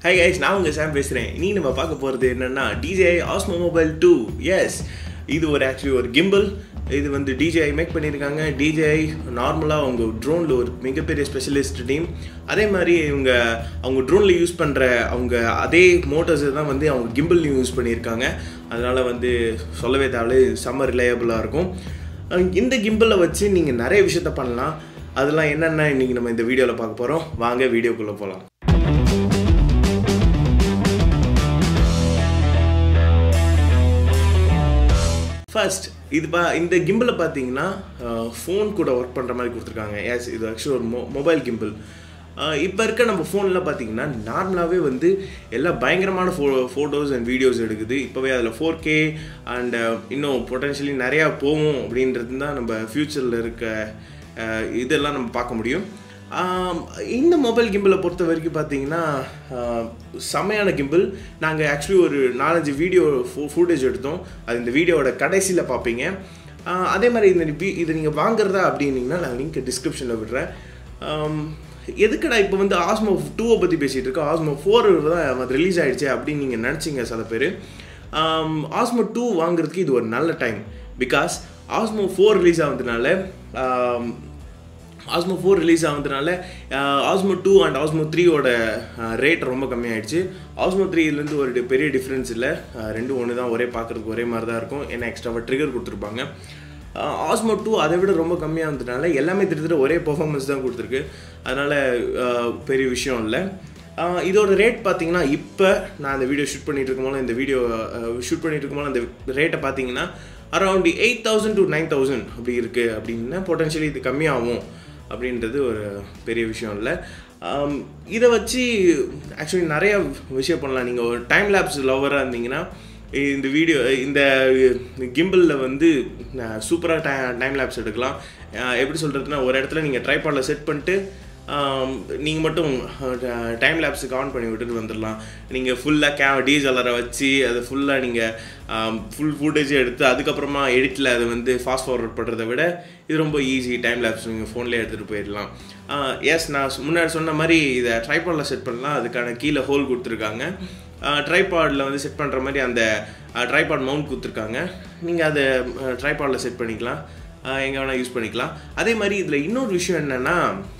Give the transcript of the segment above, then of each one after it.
hi guys நான் உங்கள் சாம் பேசுகிறேன் நீ நம்ம பார்க்க போகிறது என்னென்னா DJI Osmo mobile two S இது ஒரு ஆக்சுவலி ஒரு கிம்பிள் இது வந்து டிஜேஐ மேக் பண்ணியிருக்காங்க டிஜேஐ நார்மலாக அவங்க ட்ரோனில் ஒரு மிகப்பெரிய ஸ்பெஷலிஸ்ட் டீம் அதே மாதிரி இவங்க அவங்க ட்ரோனில் யூஸ் பண்ணுற அவங்க அதே மோட்டர்ஸை தான் வந்து அவங்க கிம்பிள்லையும் யூஸ் பண்ணியிருக்காங்க அதனால் வந்து சொல்லவே தேவை செம்ம ரிலையபிளாக இருக்கும் அஹ் இந்த கிம்பிளை வச்சு நீங்கள் நிறைய விஷயத்த பண்ணலாம் அதெல்லாம் என்னென்ன இன்றைக்கி நம்ம இந்த வீடியோவில் பார்க்க போகிறோம் வாங்க வீடியோக்குள்ளே போகலாம் ஃபர்ஸ்ட் இது பா இந்த கிம்பிளை பார்த்தீங்கன்னா ஃபோன் கூட ஒர்க் பண்ணுற மாதிரி கொடுத்துருக்காங்க எஸ் இது ஆக்சுவலி ஒரு மொ மொபைல் கிம்பிள் இப்போ இருக்க நம்ம ஃபோன்லாம் பார்த்தீங்கன்னா நார்மலாகவே வந்து எல்லாம் பயங்கரமான ஃபோ ஃபோட்டோஸ் அண்ட் வீடியோஸ் எடுக்குது இப்போவே அதில் ஃபோர் கே அண்ட் இன்னும் பொட்டன்ஷியலி நிறையா போகும் அப்படின்றது தான் நம்ம ஃப்யூச்சரில் இருக்க அஹ், இதெல்லாம் நம்ம பார்க்க முடியும் ஆம், இந்த மொபைல் கிம்பிளை பொறுத்த வரைக்கும் பார்த்தீங்கன்னா ஆஹ், செமையான கிம்பிள் நாங்கள் ஆக்சுவலி ஒரு நாலஞ்சு வீடியோ ஃபுட்டேஜ் எடுத்தோம் அது இந்த வீடியோவோட கடைசியில் பார்ப்பீங்க ஆஹ், அதே மாதிரி இந்த வி- இது நீங்கள் வாங்குறதா அப்படின்னீங்கன்னா நான் லிங்க் டிஸ்கிரிப்ஷனில் விடுறேன் ஆம், எதுக்குடா இப்போ வந்து ஆஸ்மோ டூவை பற்றி பேசிகிட்டு இருக்கோம் ஆஸ்மோ ஃபோர் தான் அது ரிலீஸ் ஆயிடுச்சு அப்படின்னு நீங்கள் நினச்சிங்க சில பேர் ஆஸ்மோ டூ வாங்குறதுக்கு இது ஒரு நல்ல time because Osmo four release ஆகுறதுனால ஆம், ஆஸ்மோ ஃபோர் ரிலீஸ் ஆகுறதுனால ஆஸ்மோ டூ அண்ட் ஆஸ்மோ த்ரீயோட ரேட் ரொம்ப கம்மியாயிடுச்சு ஆஸ்மோ த்ரீலேருந்து ஒரு டி- பெரிய டிஃப்ரென்ஸ் இல்லை அஹ், ரெண்டும் ஒன்று தான் ஒரே பார்க்குறதுக்கு ஒரே மாதிரி தான் இருக்கும் ஏன்னா எக்ஸ்ட்ராவாக ட்ரிகர் கொடுத்துருப்பாங்க ஆஸ்மோ டூ அதை விட ரொம்ப கம்மியாக இருந்ததுனால எல்லாமே திருத்திட்டு ஒரே பெர்ஃபார்மன்ஸ் தான் கொடுத்துருக்கு அதனால் பெரிய விஷயம் இல்லை ஆஹ் இதோட ரேட் பார்த்தீங்கன்னா இப்போ நான் இந்த வீடியோ ஷூட் பண்ணிட்டு இருக்கும்போது இந்த வீடியோ ஷூட் பண்ணிட்டு இருக்கும்போது அந்த ரேட்டை பார்த்தீங்கன்னா around eight thousand to nine thousand அப்படி இருக்குது அப்படின்னா பொட்டன்ஷியலி இது கம்மியாகும் அப்படின்றது ஒரு பெரிய விஷயம் இல்லை ஆம், இதை வச்சு ஆக்சுவலி நிறைய விஷயம் பண்ணலாம் நீங்கள் ஒரு டைம் லேப்ஸ் லவராக இருந்தீங்கன்னா இந்த வீடியோ இந்த கிம்பிளில் வந்து சூப்பராக டை டைம் லேப்ஸ் எடுக்கலாம் அஹ் எப்படி சொல்கிறதுனா ஒரு இடத்துல நீங்கள் ட்ரைபாடில் செட் பண்ணிட்டு நீங்கள் மட்டும் டைம் லேப்ஸுக்கு ஆன் பண்ணி விட்டுட்டு வந்துடலாம் நீங்கள் ஃபுல்லாக கே டிஎஸ்எல்ஆரை வச்சு அதை ஃபுல்லாக நீங்கள் ஃபுல் ஃபுட்டேஜ் எடுத்து அதுக்கப்புறமா எடிட்டில் அதை வந்து ஃபாஸ்ட் ஃபார்வர்ட் பண்ணுறதை விட இது ரொம்ப ஈஸி டைம் லேப்ஸ் நீங்கள் ஃபோன்லேயே எடுத்துகிட்டு போயிடலாம் எஸ் நான் சு- முன்னாடி சொன்ன மாதிரி இதை ட்ரைபாடில் செட் பண்ணலாம் அதுக்கான கீழே ஹோல் கொடுத்துருக்காங்க ட்ரைபாடில் வந்து செட் பண்ணுற மாதிரி அந்த ட்ரைபாட் மவுண்ட் கொடுத்துருக்காங்க நீங்கள் அதை ட்ரைபாடில் செட் பண்ணிக்கலாம் எங்கே வேணால் யூஸ் பண்ணிக்கலாம் அதே மாதிரி இதில் இன்னொரு விஷயம் என்னென்னா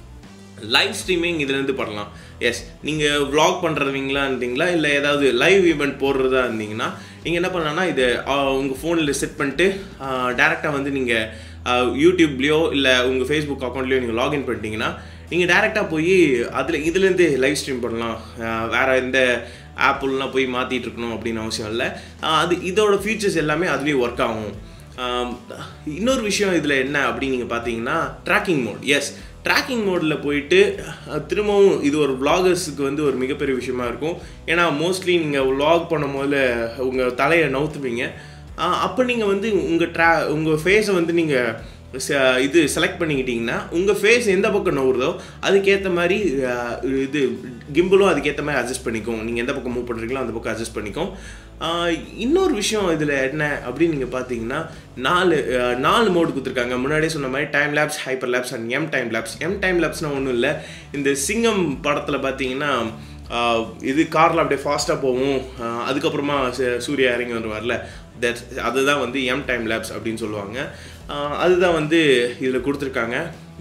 லைவ் ஸ்ட்ரீமிங் இதுலேருந்து பண்ணலாம் எஸ் நீங்கள் vlog பண்ணுறவங்களா இருந்தீங்களா இல்லை ஏதாவது லைவ் ஈவெண்ட் போடுறதா இருந்தீங்கன்னா நீங்கள் என்ன பண்ணலாம்னா இது உங்கள் ஃபோனில் செட் பண்ணிட்டு டேரெக்டாக வந்து நீங்கள் யூடியூப்லேயோ இல்லை உங்கள் ஃபேஸ்புக் அக்கௌண்ட்லேயோ நீங்கள் லாகின் பண்ணிட்டீங்கன்னா நீங்கள் டேரெக்டாக போய் அதில் இதுலேருந்து லைவ் ஸ்ட்ரீம் பண்ணலாம் அஹ் வேற எந்த ஆப்புலாம் போய் மாற்றிட்டு இருக்கணும் அப்படின்னு அவசியம் இல்லை அஹ் அது இதோட ஃபீச்சர்ஸ் எல்லாமே அதுலேயே ஒர்க் ஆகும் ஆம், இன்னொரு விஷயம் இதில் என்ன அப்படின்னு நீங்கள் பார்த்தீங்கன்னா ட்ராக்கிங் மோட் எஸ் ட்ராக்கிங் மோடில் போயிட்டு அஹ், திரும்பவும் இது ஒரு vloggers-க்கு வந்து ஒரு மிகப்பெரிய விஷயமா இருக்கும் ஏன்னா மோஸ்ட்லி நீங்கள் vlog பண்ணும் போது உங்கள் தலையை நவுத்துப்பீங்க அஹ், அப்போ நீங்கள் வந்து உங்கள் ட்ரா உங்கள் ஃபேஸை வந்து நீங்கள் இது செலக்ட் பண்ணிக்கிட்டிங்கன்னா உங்கள் ஃபேஸ் எந்த பக்கம் நவுறுதோ அதுக்கேற்ற மாதிரி அஹ், இது கிம்பிளும் அதுக்கேற்ற மாதிரி அட்ஜஸ்ட் பண்ணிக்கும் நீங்கள் எந்த பக்கம் மூவ் பண்ணுறீங்களோ அந்த பக்கம் அட்ஜஸ்ட் பண்ணிக்கும் ஆஹ், இன்னொரு விஷயம் இதில் என்ன அப்படின்னு நீங்கள் பார்த்தீங்கன்னா நாலு அஹ், நாலு மோடு கொடுத்துருக்காங்க முன்னாடியே சொன்ன மாதிரி time lapse hyper lapse and M time lapse M time லேப்ஸ்னால் ஒன்றும் இல்லை இந்த சிங்கம் படத்தில் பார்த்தீங்கன்னா ஆஹ், இது காரில் அப்படியே ஃபாஸ்ட்டாக போகும் ஆஹ், அதுக்கப்புறமா ச- சூர்யா இறங்கி வருவார்ல தட் அதுதான் வந்து எம் டைம் லேப்ஸ் அப்படின்னு சொல்லுவாங்க ஆஹ், அதுதான் வந்து இதில் கொடுத்துருக்காங்க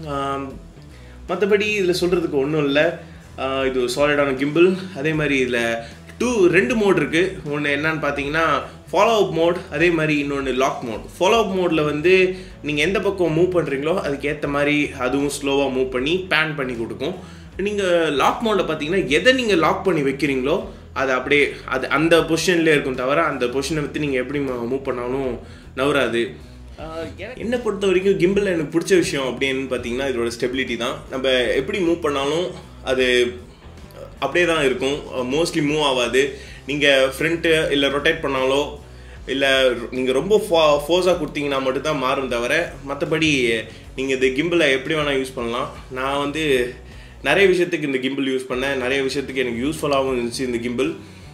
மற்றபடி இதில் சொல்கிறதுக்கு ஒன்றும் இல்லை இது சாலிடான கிம்பிள் அதே மாதிரி இதில் டூ ரெண்டு மோட் இருக்குது ஒன்று என்னன்னு பார்த்தீங்கன்னா ஃபாலோ அப் மோட் அதே மாதிரி இன்னொன்று லாக் மோட் ஃபாலோ அப் மோடில் வந்து நீங்கள் எந்த பக்கம் மூவ் பண்ணுறீங்களோ அதுக்கு ஏற்ற மாதிரி அதுவும் ஸ்லோவாக மூவ் பண்ணி பேன் பண்ணி கொடுக்கும் நீங்கள் லாக் மோடில் பார்த்தீங்கன்னா எதை நீங்கள் லாக் பண்ணி வைக்கிறீங்களோ அது அப்படியே அது அந்த பொசிஷன்லேயே இருக்கும் தவிர அந்த பொசிஷனை வச்சு நீங்கள் எப்படி மூவ் பண்ணாலும் நவராது ஆஹ் எனக்கு- என்னை பொறுத்த வரைக்கும் கிம்பிள் எனக்கு பிடிச்ச விஷயம் அப்படின்னு பார்த்தீங்கன்னா இதோட ஸ்டெபிலிட்டி தான் நம்ம எப்படி மூவ் பண்ணாலும் அது அப்படியே தான் இருக்கும் மோஸ்ட்லி மூவ் ஆகாது நீங்கள் ஃப்ரண்ட்டு இல்லை ரொட்டேட் பண்ணாலோ இல்லை நீங்கள் ரொம்ப ஃபோ ஃபோர்ஸாக கொடுத்தீங்கன்னா மட்டும்தான் மாறும் தவிர மற்றபடி நீங்கள் இந்த கிம்பிளை எப்படி வேணால் யூஸ் பண்ணலாம் நான் வந்து நிறைய விஷயத்துக்கு இந்த கிம்பிள் யூஸ் பண்ணேன் நிறைய விஷயத்துக்கு எனக்கு யூஸ்ஃபுல்லாகவும் இருந்துச்சு இந்த கிம்பிள்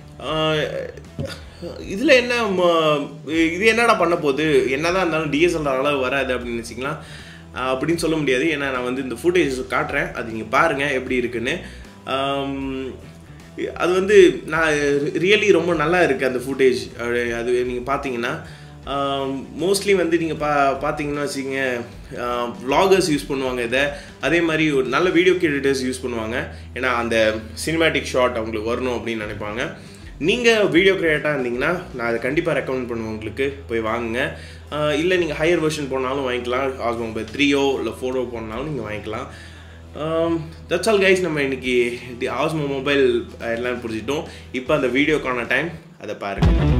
இதில் என்ன ம- இது என்னடா பண்ண போகுது என்னதான் இருந்தாலும் டிஎஸ்எல்ஆர் அளவு வராது அப்படின்னு வச்சிக்கலாம் அப்படின்னு சொல்ல முடியாது ஏன்னா நான் வந்து இந்த ஃபுட்டேஜ் காட்டுறேன் அது நீங்கள் பாருங்கள் எப்படி இருக்குன்னு ஆம், அது வந்து நான் ரியலி ரொம்ப நல்லா இருக்குது அந்த ஃபுட்டேஜ் அது நீங்கள் பார்த்தீங்கன்னா மோஸ்ட்லி வந்து நீங்கள் பா பார்த்தீங்கன்னா வச்சுங்க vloggers யூஸ் பண்ணுவாங்க இதை அதே மாதிரி ஒரு நல்ல வீடியோ கிரியேட்டர்ஸ் யூஸ் பண்ணுவாங்க ஏன்னா அந்த சினிமேட்டிக் ஷாட் அவங்களுக்கு வரணும் அப்படின்னு நினைப்பாங்க நீங்கள் வீடியோ கிரியேட்டாக இருந்தீங்கன்னா நான் அதை கண்டிப்பாக ரெக்கமெண்ட் பண்ணுவேன் உங்களுக்கு போய் வாங்குங்க ஆஹ் இல்லை நீங்கள் ஹையர் வெர்ஷன் போனாலும் வாங்கிக்கலாம் ஆஸ் மொபைல் த்ரீயோ இல்லை ஃபோரோ போனாலும் நீங்கள் வாங்கிக்கலாம் தட்ஸ் ஆல் கைஸ் நம்ம இன்னைக்கு தி ஆஸ்மோ மொபைல் எல்லாம் புரிஞ்சிட்டோம் இப்போ அந்த வீடியோக்கான டைம் அதை பாருங்கள்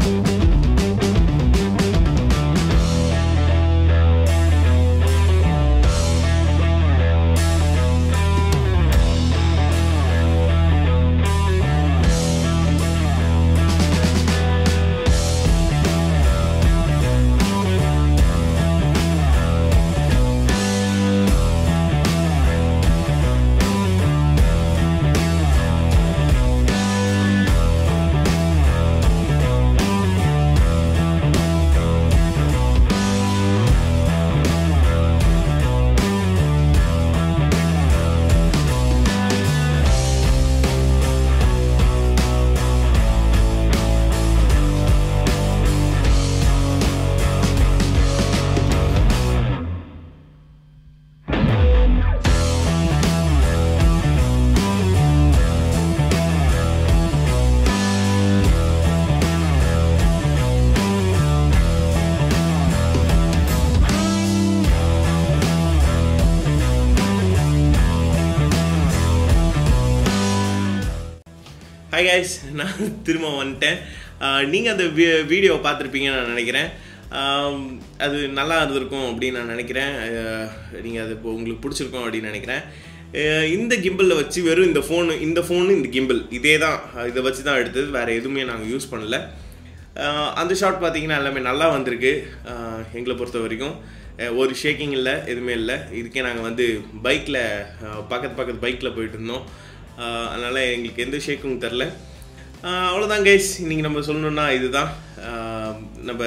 ஹாய் கைஸ் நான் திரும்ப வந்துட்டேன் நீங்கள் அந்த வீடியோ பார்த்துருப்பீங்கன்னு நான் நினைக்கிறேன் ஆம், அது நல்லா இருந்திருக்கும் அப்படின்னு நான் நினைக்கிறேன் நீங்கள் அது இப்போ உங்களுக்கு பிடிச்சிருக்கும் அப்படின்னு நினைக்கிறேன் அஹ் இந்த கிம்பிளில் வச்சு வெறும் இந்த ஃபோனு இந்த ஃபோனு இந்த கிம்பிள் இதே தான் இதை வச்சு தான் எடுத்தது வேறு எதுவுமே நாங்கள் யூஸ் பண்ணல அஹ் அந்த ஷாட் பார்த்தீங்கன்னா எல்லாமே நல்லா வந்திருக்கு அஹ் எங்களை பொறுத்த வரைக்கும் அஹ் ஒரு ஷேக்கிங் இல்லை எதுவுமே இல்லை இதுக்கே நாங்கள் வந்து பைக்கில் பக்கத்து பக்கத்து பைக்கில் போயிட்டு இருந்தோம் அதனால் எங்களுக்கு எந்த ஷேக்கும் தெரில அவ்வளோதான் கைஸ் இன்றைக்கி நம்ம சொல்லணுன்னா இதுதான் அஹ் நம்ம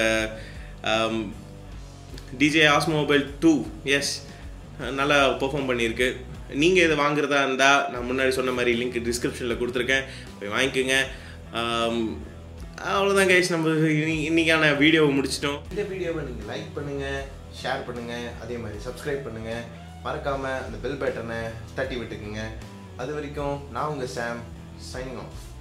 DJI Osmo mobile two S நல்லா பெர்ஃபார்ம் பண்ணியிருக்கு நீங்கள் இதை வாங்குறதா இருந்தால் நான் முன்னாடி சொன்ன மாதிரி லிங்க் டிஸ்கிரிப்ஷனில் கொடுத்துருக்கேன் போய் வாங்கிக்கோங்க ஆம், அவ்வளோதான் கைஸ் நம்ம இன்னி- இன்னைக்கான வீடியோவை முடிச்சிட்டோம் இந்த வீடியோவை நீங்கள் லைக் பண்ணுங்கள் ஷேர் பண்ணுங்கள் அதே மாதிரி சப்ஸ்கிரைப் பண்ணுங்கள் மறக்காமல் அந்த பெல் பட்டனை தட்டி விட்டுக்குங்க அது வரைக்கும் நான் உங்கள் சாம் சைனிங் ஆஃப்